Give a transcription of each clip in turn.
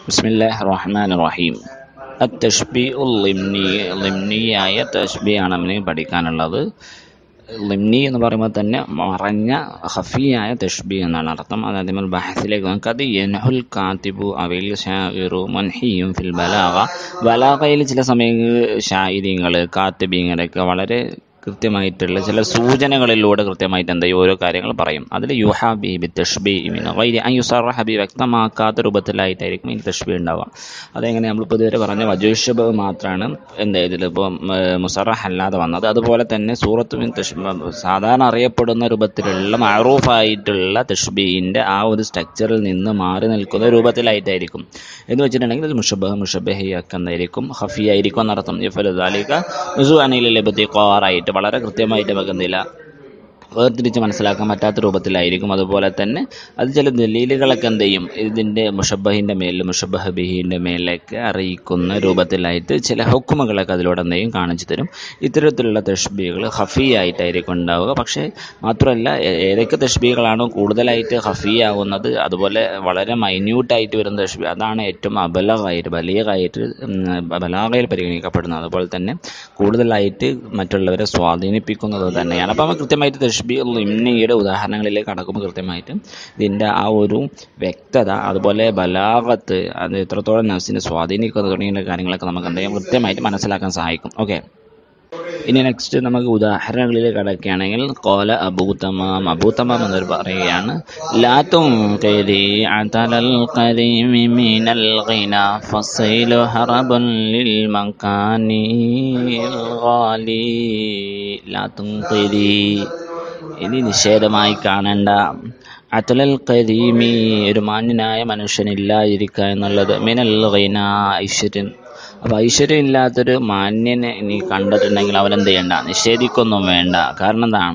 ബിസ്മില്ലാഹി റഹ്മാൻ റഹീം അത്തഷ്ബി ലിംനി ലിംനിയായ തഷ്ബിയാണ് നമ്മൾ പഠിക്കാനുള്ളത് ലിംനി എന്ന് പറയുമ്പോൾ തന്നെ മറഞ്ഞ ഹഫിയായ തഷ്ബി എന്നാണ് അർത്ഥം അതായത് നമ്മൾ ബഹസിലേക്ക് നോക്കാം അത് യൻഹുൽ കാത്തിബു അവയിൽ ഷാഇറു മൻഹിയും ഫിൽ ബലാഗ ബലാഗയിൽ ചില സമയങ്ങളിൽ ഷായിരിങ്ങൾ കാത്തിബീങ്ങളൊക്കെ വളരെ കൃത്യമായിട്ടുള്ള ചില സൂചനകളിലൂടെ കൃത്യമായിട്ട് എന്താ ഈ ഓരോ കാര്യങ്ങൾ പറയും അതിൽ യുഹാബി ബി തഷ്ബി വൈരി അയുസറഹബി വ്യക്തമാക്കാത്ത രൂപത്തിലായിട്ടായിരിക്കും ഈ തഷ്ബി ഉണ്ടാവുക അതെങ്ങനെ നമ്മളിപ്പോൾ ഇതുവരെ പറഞ്ഞ വജുഷബ് മാത്രമാണ് എന്താ ഇതിലിപ്പോൾ മുസറഹ് അല്ലാതെ വന്നത് അതുപോലെ തന്നെ സൂറത്ത് മിൻ തഷ്ബ സാധാരണ അറിയപ്പെടുന്ന രൂപത്തിലുള്ള മഅറൂഫായിട്ടുള്ള തഷ്ബീൻ്റെ ആ ഒരു സ്ട്രക്ചറിൽ നിന്ന് മാറി നിൽക്കുന്ന രൂപത്തിലായിട്ടായിരിക്കും എന്ന് വെച്ചിട്ടുണ്ടെങ്കിൽ ഇത് മുഷബഹ് മുഷബഹിയൊക്കെ എന്തായിരിക്കും ഹഫിയായിരിക്കും എന്നർത്ഥം ഇഫലുദാലിക നുസു അനിൽ ലബത്തി കോറായിട്ട് വളരെ കൃത്യമായിട്ട് നമുക്ക് എന്തില്ല വേർതിരിച്ച് മനസ്സിലാക്കാൻ പറ്റാത്ത രൂപത്തിലായിരിക്കും അതുപോലെ തന്നെ അത് ചില ദലീലുകളൊക്കെ എന്ത് ചെയ്യും ഇതിൻ്റെ മുഷബഹിൻ്റെ മേലിൽ മുഷബഹ് ബിഹിൻ്റെ മേലേക്ക് അറിയിക്കുന്ന രൂപത്തിലായിട്ട് ചില ഹുക്കുമകളൊക്കെ അതിലൂടെ എന്ത് ചെയ്യും കാണിച്ചു തരും ഇത്തരത്തിലുള്ള തഷ്ബികൾ ഹഫി ആയിട്ടായിരിക്കും ഉണ്ടാവുക പക്ഷേ മാത്രമല്ല ഏ- ഏതൊക്കെ തഷ്ബികളാണോ കൂടുതലായിട്ട് ഹഫി ആകുന്നത് അതുപോലെ വളരെ മൈന്യൂട്ടായിട്ട് വരുന്ന തഷ്ബി അതാണ് ഏറ്റവും അബലകായിട്ട് ബലീകായിട്ട് ബലാകയിൽ പരിഗണിക്കപ്പെടുന്നത് അതുപോലെ തന്നെ കൂടുതലായിട്ട് മറ്റുള്ളവരെ സ്വാധീനിപ്പിക്കുന്നത് തന്നെയാണ് അപ്പോൾ നമ്മൾ കൃത്യമായിട്ട് തഷ്ബി ഇമ്നയുടെ ഉദാഹരണങ്ങളിലേക്ക് കടക്കുമ്പോൾ കൃത്യമായിട്ട് ഇതിൻ്റെ ആ ഒരു വ്യക്തത അതുപോലെ ബലാഗത്ത് അത് എത്രത്തോളം നഫ്സിനെ സ്വാധീനിക്കുന്നത് തുടങ്ങിയ കാര്യങ്ങളൊക്കെ നമുക്ക് എന്ത് ചെയ്യാം കൃത്യമായിട്ട് മനസ്സിലാക്കാൻ സഹായിക്കും ഓക്കെ ഇനി നെക്സ്റ്റ് നമുക്ക് ഉദാഹരണങ്ങളിലേക്ക് കടക്കുകയാണെങ്കിൽ കോല അബൂതമാം അബൂതമാം എന്നൊരു പറയുകയാണ് ലാത്തും അതലൽ കരീമി മിനൽ ഗിന ഫസൈലു ഹറബുൻ ലിൽ മക്കാനി ഗാലി ലാത്തും ഇനി നിഷേധമായി കാണേണ്ട അത്തലൽ കരീമി ഒരു മാന്യനായ മനുഷ്യനില്ലാതിരിക്കുക എന്നുള്ളത് മിനൽ ഗിന ഐശ്വര്യൻ അപ്പോൾ ഐശ്വര്യം ഇല്ലാത്തൊരു മാന്യനെ നീ കണ്ടിട്ടുണ്ടെങ്കിൽ അവനെന്ത് ചെയ്യണ്ട നിഷേധിക്കൊന്നും വേണ്ട കാരണം എന്താണ്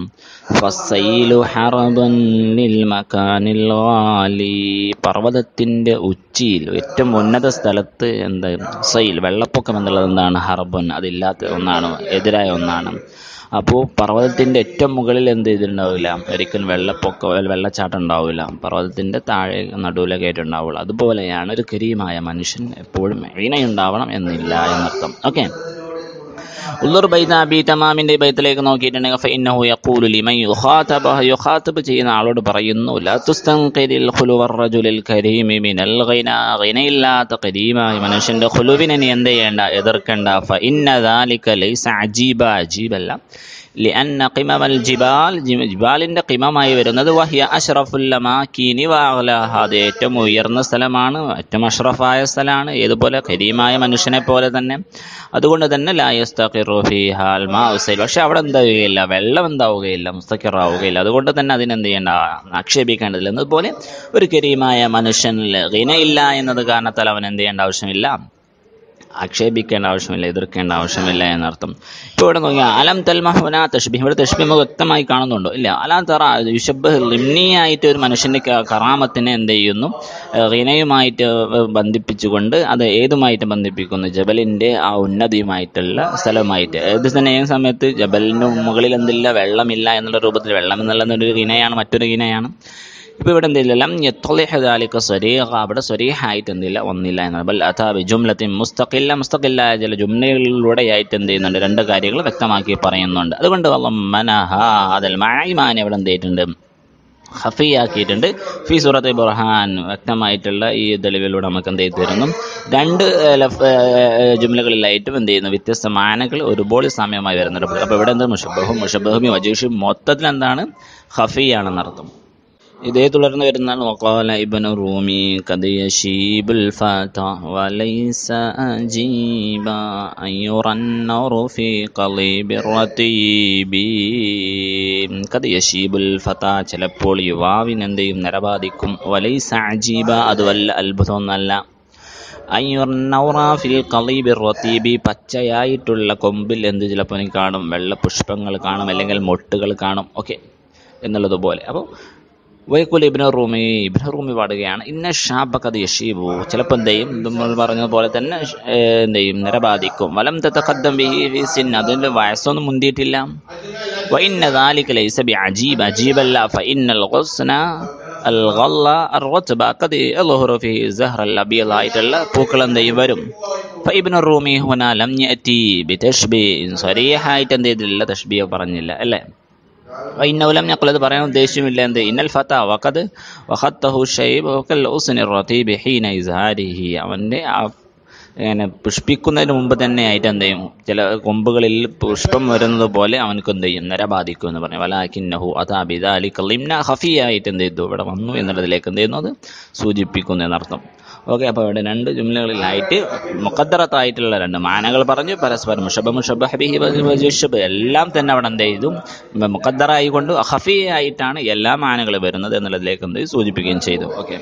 ഫസൈലു ഹറബൻ ലിൽ മക്കാനിൽ ഗാലി പർവ്വതത്തിൻ്റെ ഉച്ചിയിൽ ഏറ്റവും ഉന്നത സ്ഥലത്ത് എന്ത് സൈൽ വെള്ളപ്പൊക്കം എന്നുള്ളത് എന്താണ് ഹർബൻ അതില്ലാത്ത ഒന്നാണ് എതിരായ ഒന്നാണ് അപ്പോൾ പർവ്വതത്തിൻ്റെ ഏറ്റവും മുകളിൽ എന്ത് ചെയ്തിട്ടുണ്ടാവില്ല ഒരിക്കലും വെള്ളപ്പൊക്കം അല്ല വെള്ളച്ചാട്ടം ഉണ്ടാവില്ല പർവ്വതത്തിൻ്റെ താഴെ നടുവിലൊക്കെ ആയിട്ടുണ്ടാവുള്ളൂ അതുപോലെയാണ് ഒരു കരീമായ മനുഷ്യൻ എപ്പോഴും ഇണയുണ്ടാവണം എന്നില്ല എന്നർത്ഥം ഓക്കെ ഉള്ളൂർ ബൈത അബി തമാമിന്റെ ബൈത്തിലേക്ക് നോക്കിയിട്ടുണ്ടെങ്കിൽ ഫഇന്നഹു യഖൂലു ലിമൻ യുഖാതബ യുഖാതബ് ചെയ്യുന്ന ആളോട് പറയുന്നു ലാ തുസ്തൻഖിരിൽ ഖുലുവർ റജുലിൽ കരീമി മിനൽ ഗിന ഗിനയില്ലാത്ത കരീമായ മനുഷ്യന്റെ ഖുലുവിനെ നീ എന്ത് ചെയ്യേണ്ട എതിർക്കേണ്ട ഫഇന്ന ദാലിക ലൈസ അജീബ അജീബല്ല لأن قمم الجبال ജിബാലിന്റെ കിമമായി വരുന്നത് വഹിയ അഷ്റഫുൽ അമാക്കീനി വാഗ്ലാഹ അത് ഏറ്റവും ഉയർന്ന സ്ഥലമാണ് ഏറ്റവും അഷ്റഫായ സ്ഥലമാണ് ഏതുപോലെ കരീമായ മനുഷ്യനെ പോലെ തന്നെ അതുകൊണ്ട് തന്നെ ലായസ്തഖിറു ഫീഹാൽ മാ ഉസൈൽ പക്ഷെ അവിടെ എന്താവുകയില്ല വെള്ളം എന്താവുകയില്ല മുസ്തഖിറാവുകയില്ല അതുകൊണ്ട് തന്നെ അതിനെന്ത് ചെയ്യേണ്ട ആക്ഷേപിക്കേണ്ടതില്ല എന്നതുപോലെ ഒരു കരീമായ മനുഷ്യനിൽ ഗിനയില്ല എന്നത് കാരണത്താൽ അവൻ എന്ത് ചെയ്യേണ്ട ആവശ്യമില്ല ആക്ഷേപിക്കേണ്ട ആവശ്യമില്ല എതിർക്കേണ്ട ആവശ്യമില്ല എന്നർത്ഥം ഇപ്പോൾ ഇവിടെ നോക്കിയാൽ അലം തൽമഹുന തഷ്ബി ഇവിടെ തഷ്ബി നമുക്ക് വ്യക്തമായി കാണുന്നുണ്ടോ ഇല്ല അലാം തറ യുഷബ് ലിംനിയായിട്ട് ഒരു മനുഷ്യൻ്റെ ക- കറാമത്തിനെ എന്ത് ചെയ്യുന്നു റീനയുമായിട്ട് ബന്ധിപ്പിച്ചുകൊണ്ട് അത് ഏതുമായിട്ട് ബന്ധിപ്പിക്കുന്നു ജബലിൻ്റെ ആ ഉന്നതിയുമായിട്ടുള്ള സ്ഥലമായിട്ട് ഏത് തന്നെ ഏത് സമയത്ത് ജബലിൻ്റെ മുകളിൽ എന്തില്ല വെള്ളമില്ല എന്നുള്ള രൂപത്തിൽ വെള്ളം എന്നുള്ള ഒരു ഗിനയാണ് മറ്റൊരു ഗിനയാണ് ഇപ്പോൾ ഇവിടെ എന്തില്ല യത്തൊലിഹദാലിക്ക സ്വരീഹ അവിടെ സ്വരീഹായിട്ട് എന്തില്ല ഒന്നില്ല എന്നാണ് ബൽ അഥാബി ജുംലത്തിൻ മുസ്തഖില്ല മുസ്തഖില്ലായ ചില ജുംലകളിലൂടെയായിട്ട് എന്ത് ചെയ്യുന്നുണ്ട് രണ്ട് കാര്യങ്ങൾ വ്യക്തമാക്കി പറയുന്നുണ്ട് അതുകൊണ്ട് മനഹ അതിൽ മഴമാൻ ഇവിടെ എന്ത് ചെയ്തിട്ടുണ്ട് ഹഫിയാക്കിയിട്ടുണ്ട് ഫി സൂറത്ത് ബുർഹാൻ വ്യക്തമായിട്ടുള്ള ഈ തെളിവിലൂടെ നമുക്ക് എന്ത് ചെയ്തു തരുന്നു രണ്ട് ഏഹ്, ലഫ് ഏഹ്, ജുംലകളിലായിട്ടും എന്ത് ചെയ്യുന്നു വ്യത്യസ്ത മാനകൾ ഒരുപോലെ സാമ്യമായി വരുന്നുണ്ട് അപ്പോൾ ഇവിടെ എന്ത് മുഷബഹും മുഷബഹും വജീഷും മൊത്തത്തിൽ എന്താണ് ഹഫിയാണെന്നർത്ഥം ഇതേ തുടർന്ന് വരുന്നതാണ് വഖാല ഇബ്നു റൂമി ഖദ് യശീബുൽ ഫത വലൈസ അജീബ അയ്യുറന്നറു ഫീ ഖലീബിർ റതീബി ഖദ് യശീബുൽ ഫത ചിലപ്പോൾ യുവാവിന് എന്ത് ചെയ്യും നിരബാധിക്കും വലൈസ അജീബ അത് വല്ല അത്ഭുതമൊന്നല്ല അയ്യുറന്നൗറ ഫിൽ ഖലീബിർ റതീബി പച്ചയായിട്ടുള്ള കൊമ്പിൽ എന്ത് ചിലപ്പോൾ എനിക്ക് കാണും വെള്ള പുഷ്പങ്ങൾ കാണും അല്ലെങ്കിൽ മൊട്ടുകൾ കാണും ഓക്കെ എന്നുള്ളതുപോലെ അപ്പോൾ വൈക്കുൽ ഇബ്നു റൂമി ഇബ്നു റൂമി പാടുകയാണ് ഇന്ന ഷാബക്കത് യഷീബു ചിലപ്പോൾ എന്ത് ചെയ്യും നമ്മൾ പറഞ്ഞതുപോലെ തന്നെ ഏഹ്, എന്ത് ചെയ്യും നിരബാധിക്കും വലം തത്തഖദ്ദം ബിഹി ഫി സിൻ അതിൻ്റെ വയസ്സൊന്നും മുന്തിയിട്ടില്ല വഇന്ന ദാലിക ലൈസ ബി അജീബ് അജീബല്ല ഫഇന്നൽ ഗുസ്ന الغلة الرطبة قد يظهر فيه الزهر الأبيض ആയിട്ടുള്ള പൂക്കൾ എന്ത് ചെയ്യും വരും فابن الرومي هنا لم يأتي بتشبيه صريح ആയിട്ട് എന്ത് ചെയ്തില്ല തഷ്ബിയ പറഞ്ഞില്ല അല്ലേ وإنه لم يقل അത് പറയാൻ ഉദ്ദേശമില്ല എന്ത് ഇന്നൽ ഫത വഖദ് വഖത്തഹു ഷൈബ് വക്കൽ ഉസ്നി റതീബ് ഹീന ഇസ്ഹാരിഹി അവൻ്റെ ആ ഇങ്ങനെ പുഷ്പിക്കുന്നതിന് മുമ്പ് തന്നെ ആയിട്ട് എന്ത് ചെയ്യും ചില കൊമ്പുകളിൽ പുഷ്പം വരുന്നത് പോലെ അവനക്ക് എന്ത് ചെയ്യും നര ബാധിക്കും എന്ന് പറഞ്ഞു വലാക്കിന്നഹു അതാബിദാലി കലിംന ഹഫിയായിട്ട് എന്ത് ചെയ്തു ഇവിടെ വന്നു എന്നുള്ളതിലേക്ക് എന്ത് ചെയ്യുന്നു അത് സൂചിപ്പിക്കുന്നു എന്നർത്ഥം ഓക്കെ അപ്പോൾ ഇവിടെ രണ്ട് ജുംലകളിലായിട്ട് മുഖദ്ദറത്തായിട്ടുള്ള രണ്ട് മാനകൾ പറഞ്ഞു പരസ്പരം മുഷബ മുഷബ ഹബിഹി വജുഷബ് എല്ലാം തന്നെ അവിടെ എന്ത് ചെയ്തു മുഖദ്ദറായി കൊണ്ട് ഹഫിയായിട്ടാണ് എല്ലാ മാനകളും വരുന്നത് എന്നുള്ളതിലേക്ക് എന്ത് സൂചിപ്പിക്കുകയും ചെയ്തു ഓക്കെ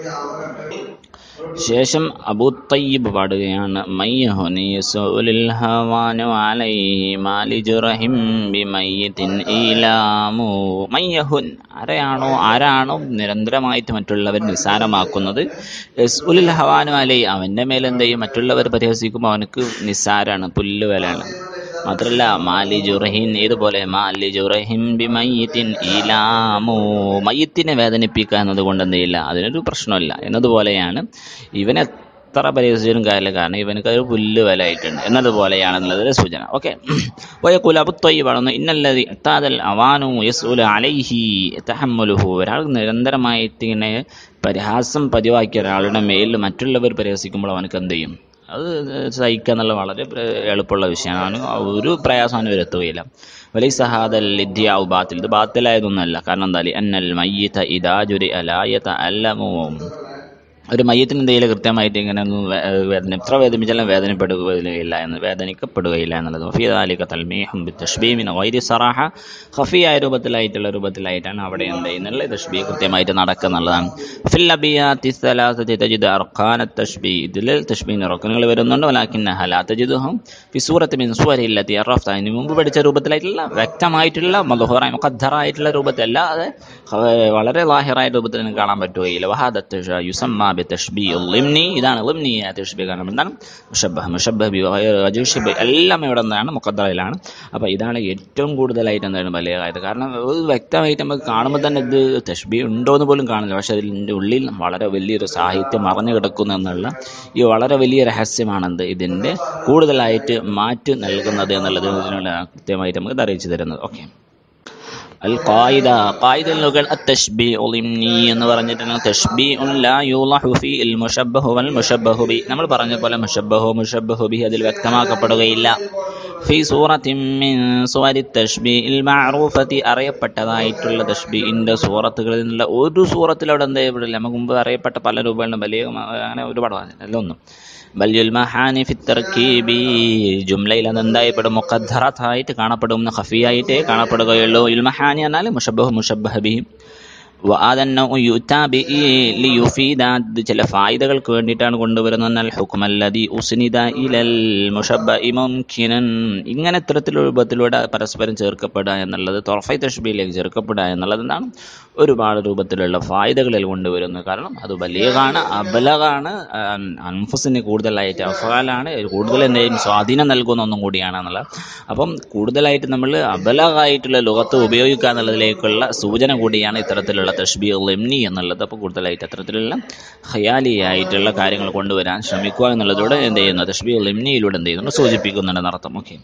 ശേഷം അബൂ തയ്യിബ് പാടുകയാണ് മയ്യഹുനി യസുലിൽ ഹവാനു അലൈഹി മാലിജുറഹിം ബിമയ്യിത്തിൻ ഈലാമു മയ്യഹുൻ ആരെയാണോ ആരാണോ നിരന്തരമായിട്ട് മറ്റുള്ളവർ നിസ്സാരമാക്കുന്നത് യസുലിൽ ഹവാനു അലൈ അവൻ്റെ മേൽ എന്ത് ചെയ്യും മറ്റുള്ളവർ പരിഹസിക്കുമ്പോൾ അവനക്ക് നിസ്സാരാണ് പുല്ല് വിലയാണ് മാത്രല്ല മാലി ജുറഹിൻ ഇതുപോലെ മാലി ജുറഹിൻ ബി മയ്യത്തിൻ ഈലാമു മയ്യത്തിനെ വേദനിപ്പിക്കുക എന്നതുകൊണ്ട് എന്ത് ചെയ്യില്ല അതിനൊരു പ്രശ്നമില്ല എന്നതുപോലെയാണ് ഇവൻ എത്ര പരിഹസിച്ചാലും കാര്യമില്ല കാരണം ഇവനക്ക് ഒരു പുല്ല് വില ആയിട്ടുണ്ട് എന്നതുപോലെയാണെന്നുള്ളതൊരു സൂചന ഓക്കെ വയക്കുൽ അബുത്തൊയ്യ് പറയുന്നു ഇന്നല്ലതി എത്താതൽ അവാനു യസ്ഉല അലൈഹി തഹമ്മുലുഹു ഒരാൾ നിരന്തരമായിട്ട് ഇങ്ങനെ പരിഹാസം പതിവാക്കിയ ഒരാളുടെ മേലിൽ മറ്റുള്ളവർ പരിഹസിക്കുമ്പോൾ അവനക്ക് എന്ത് ചെയ്യും അത് സഹിക്കുക എന്നുള്ള വളരെ പ്ര- എളുപ്പമുള്ള വിഷയമാണ് ഒരു പ്രയാസം അവന് വരുത്തുകയില്ല വലിയ സഹാദൽ ലിദ്യാവ് ബാത്തിൽ ഇത് ബാത്തിലായതൊന്നുമല്ല കാരണം എന്താ അന്നൽ മയ്യത്ത ഇദാജുരി അലായത്ത അല്ലമോ ഒരു മയ്യത്തിന് എന്തെങ്കിലും കൃത്യമായിട്ട് ഇങ്ങനെ ഒന്നും വേ- വേദന എത്ര വേദനിപ്പിച്ചാലും വേദനപ്പെടുകയില്ല എന്ന് വേദനിക്കപ്പെടുകയില്ല എന്നുള്ളത് ഫിദാലിക തൽമീഹും തഷ്ബീമിന് വൈദ്യ സറാഹ ഖഫിയായ രൂപത്തിലായിട്ടുള്ള രൂപത്തിലായിട്ടാണ് അവിടെ എന്ത് ചെയ്യുന്നത് തഷ്ബീ കൃത്യമായിട്ട് നടക്കുന്നുള്ളതാണ് ഫിൽ അബിയാത്തി സലാസത്തി തജിദ് അർഖാന തഷ്ബീ ഇതിൽ തഷ്ബീന് റക്കനുകൾ വരുന്നുണ്ട് വലാക്കിൻ ഹലാ തജിദുഹും ഫി സൂറത്ത് മിൻ സൂരില്ലത്തി അറഫ്ത അതിന് മുമ്പ് പഠിച്ച രൂപത്തിലായിട്ടുള്ള വ്യക്തമായിട്ടുള്ള മധുഹറായ മുഖദ്ദറായിട്ടുള്ള രൂപത്തിൽ അല്ലാതെ ഖ- വളരെ ലാഹിറായ രൂപത്തിൽ നിങ്ങൾക്ക് കാണാൻ പറ്റുകയില്ല വഹാദത്ത് യുസമ്മ ബി തഷ്ബീ ലിംനി ഇതാണ് ലിംനി തഷ്ബീ കാരണം എന്താണ് മുഷബ്ബഹ് മുഷബ്ബഹ് ബി വജുഷബ് എല്ലാം ഇവിടെ നിന്നാണ് മുഖദ്ദറയിലാണ് അപ്പോൾ ഇതാണ് ഏറ്റവും കൂടുതലായിട്ട് എന്താണ് വലിയ കാര്യം കാരണം ഇത് വ്യക്തമായിട്ട് നമുക്ക് കാണുമ്പോൾ തന്നെ ഇത് തഷ്ബി ഉണ്ടോ എന്ന് പോലും കാണില്ല പക്ഷെ അതിൻ്റെ ഉള്ളിൽ വളരെ വലിയൊരു സാഹിത്യം മറഞ്ഞു കിടക്കുന്നു എന്നുള്ള ഈ വളരെ വലിയ രഹസ്യമാണെന്ത് ഇതിൻ്റെ കൂടുതലായിട്ട് മാറ്റി നൽകുന്നത് എന്നുള്ളത് ഇതിനുള്ള കൃത്യമായിട്ട് നമുക്ക് ഇത് അറിയിച്ചു തരുന്നത് ഓക്കെ അൽ ഖായിദ ഖായിദയിൽ നോക്കാൻ അത്തഷ്ബീഉ ലിംനി എന്ന് പറഞ്ഞിട്ടുണ്ടെങ്കിൽ തഷ്ബീഉൻ ലാ യൂളഹു ഫീ അൽ മുശബ്ബഹു വൽ മുശബ്ബഹു ബി നമ്മൾ പറഞ്ഞ പോലെ മുശബ്ബഹു മുശബ്ബഹു ബി അതിൽ വ്യക്തമാക്കപ്പെടുകയില്ല ഫീ സൂറത്തിൻ മിൻ സുവരി തഷ്ബീഇൽ മഅറൂഫത്തി അറിയപ്പെട്ടതായിട്ടുള്ള തഷ്ബീഇന്റെ സൂറത്തുകളിൽ നിന്നുള്ള ഒരു സൂറത്തിൽ അവിടെ എന്താ ഇവിടെ നമുക്ക് മുമ്പ് അറിയപ്പെട്ട പല രൂപങ്ങളിലും വലിയ അങ്ങനെ ഒരുപാട് അല്ല ഒന്നും ബല്യുൽ മഹാനി ഫി തർക്കീബി ജുംലയിൽ അത് എന്തായിപ്പെടും മുഖദ്ദറത്തായിട്ട് കാണപ്പെടും ഖഫിയായിട്ടേ കാണപ്പെടുകയുള്ളൂ ഇൽ മഹാനി എന്നാൽ മുഷബ്ബഹു മുഷബ്ബഹ ബിഹി وآذنه يؤتى به ليفيد ചില ഫായിദകൾക്ക് വേണ്ടിയിട്ടാണ് കൊണ്ടുവരുന്നത് അൽ ഹുക്കുമല്ലതി ഉസ്നിദ ഇലൽ മുഷബ്ബഇ മുംകിനൻ ഇങ്ങനെ ഇത്തരത്തിലുള്ള രൂപത്തിലൂടെ പരസ്പരം ചേർക്കപ്പെടുക എന്നുള്ളത് തൊറഫൈ തഷ്ബിയിലേക്ക് ചേർക്കപ്പെടുക എന്നുള്ളത് എന്താണ് ഒരുപാട് രൂപത്തിലുള്ള ഫായിദകളിൽ കൊണ്ടുവരുന്നു കാരണം അത് ബലീഗാണ് അബലഗാണ് അൻഫസിന് കൂടുതലായിട്ട് അഫാലാണ് കൂടുതൽ എന്തെങ്കിലും സ്വാധീനം നൽകുന്ന ഒന്നും കൂടിയാണ് എന്നുള്ളത് അപ്പം കൂടുതലായിട്ട് നമ്മൾ അബലഗായിട്ടുള്ള ലോകത്ത് ഉപയോഗിക്കുക എന്നുള്ളതിലേക്കുള്ള സൂചന കൂടിയാണ് ഇത്തരത്തിലുള്ള തഷ്ബി ലിംനി എന്നുള്ളത് അപ്പോൾ കൂടുതലായിട്ട് അത്തരത്തിലുള്ള ഹയാലിയായിട്ടുള്ള കാര്യങ്ങൾ കൊണ്ടുവരാൻ ശ്രമിക്കുക എന്നുള്ളതോടെ എന്ത് ചെയ്യുന്നു തഷ്ബി ലിംനിയിലൂടെ എന്ത് ചെയ്യുന്നു സൂചിപ്പിക്കുന്നുണ്ട് അർത്ഥം ഓക്കെ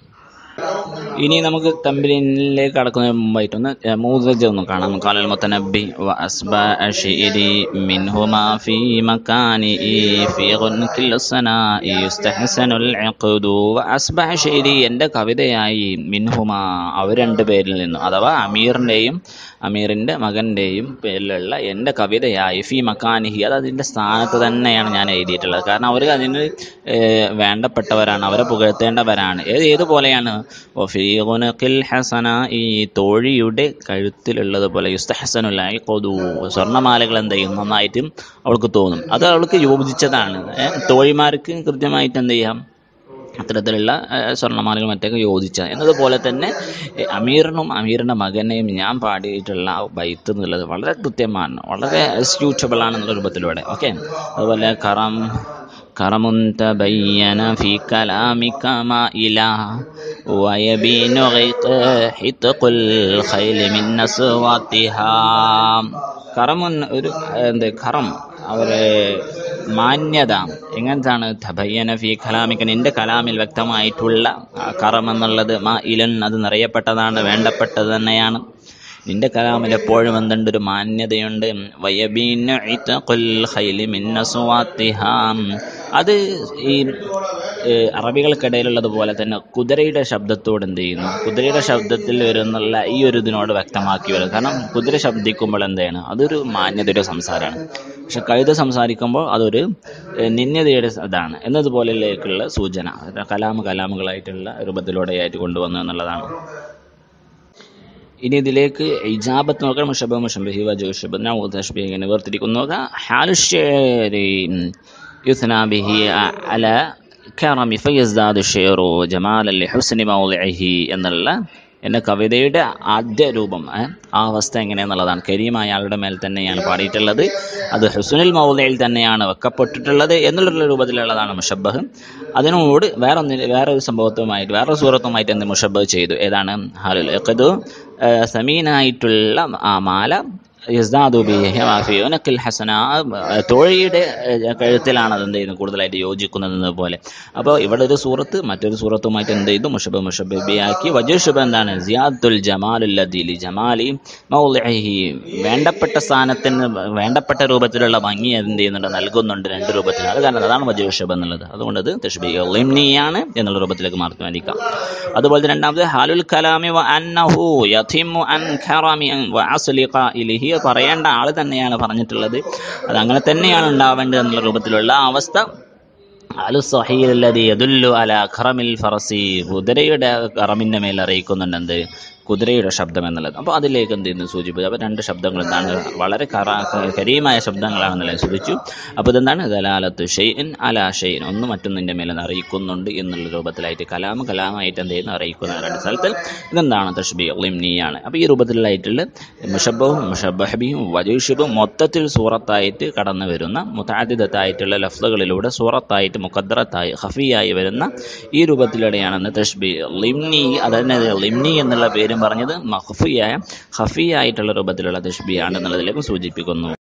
ഇനി നമുക്ക് തമ്പിലിനിലേക്ക് കടക്കുന്നതിന് മുമ്പായിട്ടൊന്ന് മൂസജ ഒന്ന് കാണാം കാലൽ മുത്തനബി വ അസ്ബ അഷിരി മിൻഹുമാ ഫീ മക്കാനി ഫീ ഗുൻകിൽ സനാഇ യുസ്തഹ്സനുൽ ഇഖ്ദു വ അസ്ബ അഷിരി എൻ്റെ കവിതയായി മിൻഹുമാ അവർ രണ്ട് പേരിൽ നിന്നും അഥവാ അമീറിൻ്റെയും അമീറിൻ്റെ മകൻ്റെയും പേരിലുള്ള എൻ്റെ കവിതയായി ഫി മക്കാനിഹി അത് അതിൻ്റെ സ്ഥാനത്ത് തന്നെയാണ് ഞാൻ എഴുതിയിട്ടുള്ളത് കാരണം അവർ അതിന് ഏഹ്, വേണ്ടപ്പെട്ടവരാണ് അവരെ പുകഴ്ത്തേണ്ടവരാണ് ഏത് ഏതുപോലെയാണ് ഒഫീഖുനഖിൽ ഹസന ഈ തോഴിയുടെ കഴുത്തിലുള്ളത് പോലെ യുസ്തഹസനുലായി കൊതു സ്വർണ്ണമാലകൾ എന്ത് ചെയ്യും നന്നായിട്ട് അവൾക്ക് തോന്നും അത് അവൾക്ക് യോജിച്ചതാണ് ഏഹ്, തോഴിമാർക്ക് കൃത്യമായിട്ട് എന്ത് ചെയ്യാം അത്തരത്തിലുള്ള ഏഹ്, സ്വർണ്ണമാലകൾ മറ്റൊക്കെ യോജിച്ച എന്നതുപോലെ തന്നെ ഏഹ്, അമീറിനും അമീറിൻ്റെ മകനെയും ഞാൻ പാടിയിട്ടുള്ള ആ ബൈത്ത് എന്നുള്ളത് വളരെ കൃത്യമാണ് വളരെ സ്യൂട്ടബിൾ ആണ് എന്നുള്ള രൂപത്തിലൂടെ ഓക്കെ അതുപോലെ കറം കറമുൻ തബയ്യന ഫി കലാമിക മാഇല ويبين غيط حتق الخيل من نسواتها കറം ഒരു എന്ത് കറം അവരെ മാന്യത എങ്ങനത്താണ് തബയ്യന ഫി കലാമിക നിന്റെ കലാമിൽ വ്യക്തമായിട്ടുള്ള ആ കറം എന്നുള്ളത് മാ ഇലൻ അത് നിറയപ്പെട്ടതാണ് വേണ്ടപ്പെട്ടത് തന്നെയാണ് നിന്റെ കലാമിൽ എപ്പോഴും എന്തുണ്ട് ഒരു മാന്യതയുണ്ട് വയബീന ഇതഖുൽ ഖൈലി മിൻ അസ്വാത്തിഹാ. അത് ഈ ഏഹ്, അറബികൾക്കിടയിലുള്ളതുപോലെ തന്നെ കുതിരയുടെ ശബ്ദത്തോട് എന്ത് ചെയ്യുന്നു കുതിരയുടെ ശബ്ദത്തിൽ വരുന്നുള്ള ഈ ഒരു ഇതിനോട് വ്യക്തമാക്കി വരും കാരണം കുതിര ശബ്ദിക്കുമ്പോൾ എന്താണ് അതൊരു മാന്യതയുടെ സംസാരമാണ് പക്ഷെ കഴുത സംസാരിക്കുമ്പോൾ അതൊരു ഏഹ്, നിന്യതയുടെ ഇതാണ് എന്നതുപോലെയുള്ള സൂചന കലാമ കലാമുകളായിട്ടുള്ള രൂപത്തിലൂടെയായിട്ട് കൊണ്ടുവന്നു എന്നുള്ളതാണ് ഇനി ഇതിലേക്ക് ഇജാബത്ത് നോക്കണം മുഷബ മുഷബഹി വജുഷബ് തഷ്ബീഹ് ഇങ്ങനെ വേർതിരിക്കുന്നു നോക്കുക ഹാലുഷേരി യുസ്ന ബിഹി അല കറമി ഫയസ്ദാദു ഷെയറു ജമാല ഹുസ്നി മൗലിഹി എന്നുള്ള എന്ന കവിതയുടെ ആദ്യ രൂപം ഏ, ആ അവസ്ഥ എങ്ങനെയെന്നുള്ളതാണ് കരീമായ ആളുടെ മേൽ തന്നെയാണ് പാടിയിട്ടുള്ളത് അത് ഹുസുനിൽ മൗലയിൽ തന്നെയാണ് വെക്കപ്പെട്ടിട്ടുള്ളത് എന്നുള്ള രൂപത്തിലുള്ളതാണ് മുഷബഹ് അതിനോട് വേറെ ഒന്നിന് വേറെ ഒരു സംഭവത്തുമായിട്ട് വേറെ ഒരു സൂറത്തുമായിട്ട് എന്ത് മുഷബഹ് ചെയ്തു ഏതാണ് ഹാലുൽ ഇഖ്ദു ആ, സമീനായിട്ടുള്ള ആ മാല യസ്ദാദു ബിഹി മാഫി ഉനക്കിൽ ഹസന ആ, തോഴിയുടെ ആ, കഴുത്തിലാണ് അത് എന്ത് ചെയ്യുന്നത് കൂടുതലായിട്ട് യോജിക്കുന്നത് പോലെ അപ്പോൾ ഇവിടെ ഒരു സൂറത്ത് മറ്റൊരു സൂറത്തുമായിട്ട് എന്ത് ചെയ്തു മുഷബ് മുഷബിയാക്കി വജുഷബ് എന്താണ് സിയാദുൽ ജമാലുല്ലദീലി ജമാലി മൗലിഹി വേണ്ടപ്പെട്ട സ്ഥാനത്തിന് വേണ്ടപ്പെട്ട രൂപത്തിലുള്ള ഭംഗി എന്ത് ചെയ്യുന്നുണ്ട് നൽകുന്നുണ്ട് രണ്ട് രൂപത്തിൽ അത് കാരണം അതാണ് വജുഷബ് എന്നുള്ളത് അതുകൊണ്ട് അത് തഷ്ബി ലിംനിയാണ് എന്നുള്ള രൂപത്തിലേക്ക് മാറ്റിമാനിക്കാം അതുപോലെ തന്നെ രണ്ടാമത് ഹാലുൽ കലാമി വ അന്നഹു യഥിമു അൻ ഖറമി വ അസ്ലി ഖായിലിഹി പറയേണ്ട ആൾ തന്നെയാണ് പറഞ്ഞിട്ടുള്ളത് അത് അങ്ങനെ തന്നെയാണ് ഉണ്ടാവേണ്ടത് എന്നുള്ള രൂപത്തിലുള്ള ആ അവസ്ഥ അലു സഹീലല്ലതി യദുല്ലു അല ഖറമിൽ ഫറസി കുതിരയുടെ കറമിന്റെ മേൽ അറിയിക്കുന്നുണ്ട് എന്ത് കുതിരയുടെ ശബ്ദം എന്നുള്ളത് അപ്പോൾ അതിലേക്ക് എന്ത് ചെയ്യുന്നു സൂചിപ്പിച്ചു അപ്പോൾ രണ്ട് ശബ്ദങ്ങൾ എന്താണ് വളരെ കറ കരീമായ ശബ്ദങ്ങളാണെന്നുള്ളത് സൂചിച്ചു അപ്പോൾ ഇതെന്താണ് ദലാലത്ത് ഷെയ്ൻ അല ഷെയ്ൻ ഒന്ന് മറ്റൊന്നിൻ്റെ മേലെ അറിയിക്കുന്നുണ്ട് എന്നുള്ള രൂപത്തിലായിട്ട് കലാം കലാമായിട്ട് എന്ത് ചെയ്യുന്നു അറിയിക്കുന്ന രണ്ട് സ്ഥലത്തിൽ ഇതെന്താണ് തഷ്ബി ലിംനിയാണ് അപ്പോൾ ഈ രൂപത്തിലായിട്ടുള്ള മുഷബവും മുഷബഹബിയും വജീഷിബും മൊത്തത്തിൽ സൂറത്തായിട്ട് കടന്നു വരുന്ന മുത്താദിദത്തായിട്ടുള്ള ലഫ്ലുകളിലൂടെ സൂറത്തായിട്ട് മുഖദ്രത്തായി ഹഫിയായി വരുന്ന ഈ രൂപത്തിലൂടെയാണ് തഷ്ബി ലിംനി അതന്നെ ലിംനി എന്നുള്ള പേരും പറഞ്ഞത് മഹഫിയായ ഹഫിയായിട്ടുള്ള രൂപത്തിലുള്ള തഷ്ബിയാണ് എന്നുള്ളതിലേക്ക് സൂചിപ്പിക്കുന്നു